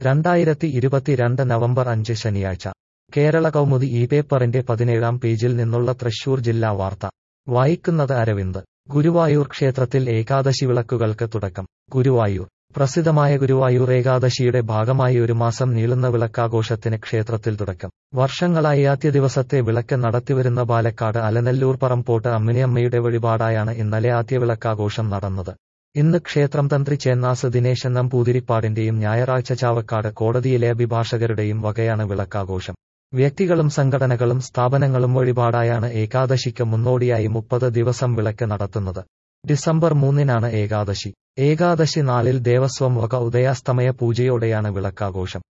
രണ്ടായിരത്തി ഇരുപത്തിരണ്ട് നവംബർ അഞ്ച് ശനിയാഴ്ച കേരള കൗമുദി ഈ പേപ്പറിന്റെ പതിനേഴാം പേജിൽ നിന്നുള്ള തൃശൂർ ജില്ലാ വാർത്ത വായിക്കുന്നത് അരവിന്ദ് ഗുരുവായൂർ ക്ഷേത്രത്തിൽ ഏകാദശി വിളക്കുകൾക്ക് തുടക്കം ഗുരുവായൂർ പ്രസിദ്ധമായ ഗുരുവായൂർ ഏകാദശിയുടെ ഭാഗമായി ഒരു മാസം നീളുന്ന വിളക്കാഘോഷത്തിന് ക്ഷേത്രത്തിൽ തുടക്കം വർഷങ്ങളായി ആദ്യ ദിവസത്തെ വിളക്ക് നടത്തിവരുന്ന പാലക്കാട് അലനല്ലൂർ പറമ്പോട്ട് അമ്മിനിയമ്മയുടെ വഴിപാടായാണ് ഇന്നലെ ആദ്യ വിളക്കാഘോഷം നടന്നത് ഇന്ന് ക്ഷേത്രം തന്ത്രി ചേന്നാസ് ദിനേശൻ നമ്പൂതിരിപ്പാടിന്റെയും ഞായറാഴ്ച ചാവക്കാട് കോടതിയിലെ അഭിഭാഷകരുടെയും വകയാണ് വിളക്കാഘോഷം വ്യക്തികളും സംഘടനകളും സ്ഥാപനങ്ങളും വഴിപാടായാണ് ഏകാദശിക്ക് മുന്നോടിയായി മുപ്പത് ദിവസം വിളക്ക് നടത്തുന്നത് ഡിസംബർ മൂന്നിനാണ് ഏകാദശി ഏകാദശി നാളിൽ ദേവസ്വം വക ഉദയാസ്തമയ പൂജയോടെയാണ് വിളക്കാഘോഷം